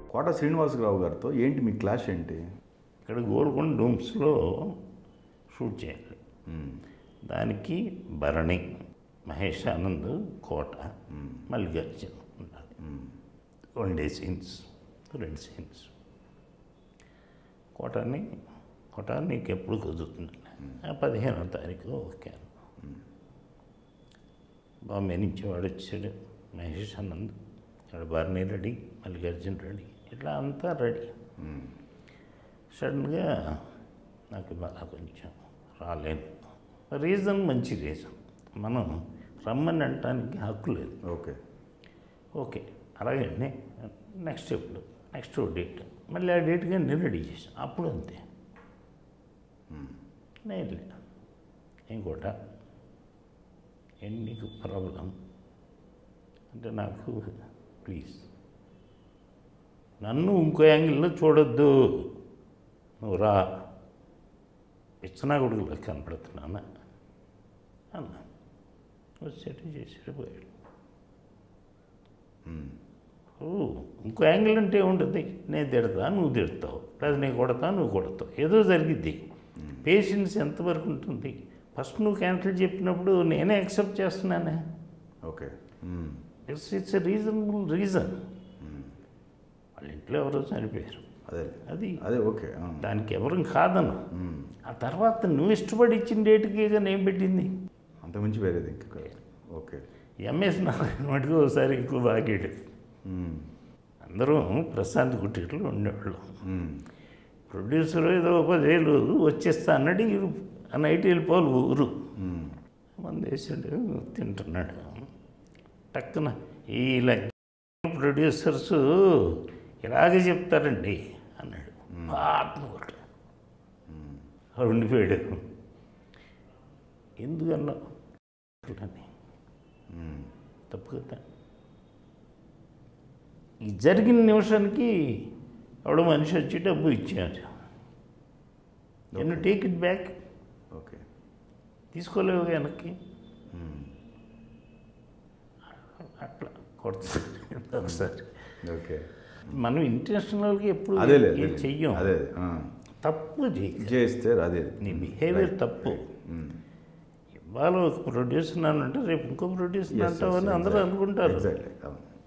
కోట శ్రీనివాసరావు గారితో ఏంటి మీ క్లాష్ ఏంటి ఇక్కడ గోల్కొండ డూమ్స్లో షూట్ చేయాలి మ్మ్. దానికి భరణి మహేష్ ఆనంద్ కోట మల్లికార్జున్ ఉండాలి వన్ డే సీన్స్ రెండు సీన్స్ కోటని కోట నీకు ఎప్పుడు కుదురుతుంది ఆ పదిహేనో తారీఖు ఓకే బాంబే నుంచి వాడు వచ్చాడు మహేష్ ఆనంద్ ఇక్కడ భరణి రెడీ మల్లికార్జున్ రెడీ ఇట్లా అంతా రెడీ సడన్గా నాకు ఇవాళ కొంచెం రాలేను రీజన్ మంచి రీజన్ మనం రమ్మని అనటానికి హక్కు లేదు ఓకే ఓకే అలాగే నెక్స్ట్ ఎప్పుడు నెక్స్ట్ డేట్ మళ్ళీ ఆ డేట్గా నేను రెడీ చేసాను అప్పుడు అంతే నేను ఇంకోట ఏంటి నీకు ప్రాబ్లం అంటే నాకు ప్లీజ్ నన్ను ఇంకో యాంగిల్లో చూడొద్దు నువ్వు రా ఇచ్చనా కొడుకులో కనపడుతున్నానా అన్నా వచ్చేట్టు చేసాడు పోయాడు ఓ ఇంకో యాంగిల్ అంటే ఏముంటుంది నేను తిడతా నువ్వు తిడతావు లేదా నేను కొడతా నువ్వు కొడతావు ఏదో జరిగిద్ది పేషెన్స్ ఎంతవరకు ఉంటుంది ఫస్ట్ నువ్వు క్యాన్సిల్ చెప్పినప్పుడు నేనే యాక్సెప్ట్ చేస్తున్నానే okay hmm. It's it's a reasonable reason వాళ్ళ ఇంట్లో ఎవరో చనిపోయారు అదే అది అదే ఓకే ఆ. దానికి ఎవరు కాదను మ్మ్. ఆ తర్వాత నువ్వు ఇష్టపడి ఇచ్చిన డేట్కి నేను పెట్టింది అంతకుమించి వేరేది ఇంకా ఓకే ఎంఎస్ నారాయణ మటుకు ఒకసారి ఎక్కువ బాగాడు మ్మ్. అందరూ ప్రశాంత్ కుటీర్లో ఉండేవాళ్ళం మ్మ్. ప్రొడ్యూసర్ ఏదో ఒక పదేళ్ళు వచ్చేస్తా అన్నాడు ఈ ఆ నైట్ వెళ్ళిపోవాలి ఊరు మ్మ్. మంది వేసాడు తింటున్నాడు టక్కున ఈ ప్రొడ్యూసర్స్ ఇలాగే చెప్తారండి అన్నాడు పాపం ఒకటి వాడు ఉండిపోయాడు ఎందుకన్నావు అని మ్మ్. తప్పు కదా ఈ జరిగిన నిమిషానికి ఎవడో మనిషి వచ్చి డబ్బు ఇచ్చారు ఎన్ను టేక్ ఇట్ బ్యాక్ ఓకే తీసుకోలేవు వెనక్కి మ్మ్. అట్లా కొడుతుంది ఒకసారి ఓకే మనం ఇంటర్నేషనల్గా ఎప్పుడు అదే ఏం చెయ్యం అదే ఆ. తప్పు చెయ్యి చేస్తే అదే నీ బిహేవియర్ తప్పు మ్మ్. ఇవాళ ఒక ప్రొడ్యూసర్ అంటే రేపు ఇంకో ప్రొడ్యూసర్ Yes, అంటావని yes, అందరూ exactly. అనుకుంటారు Exactly. అవును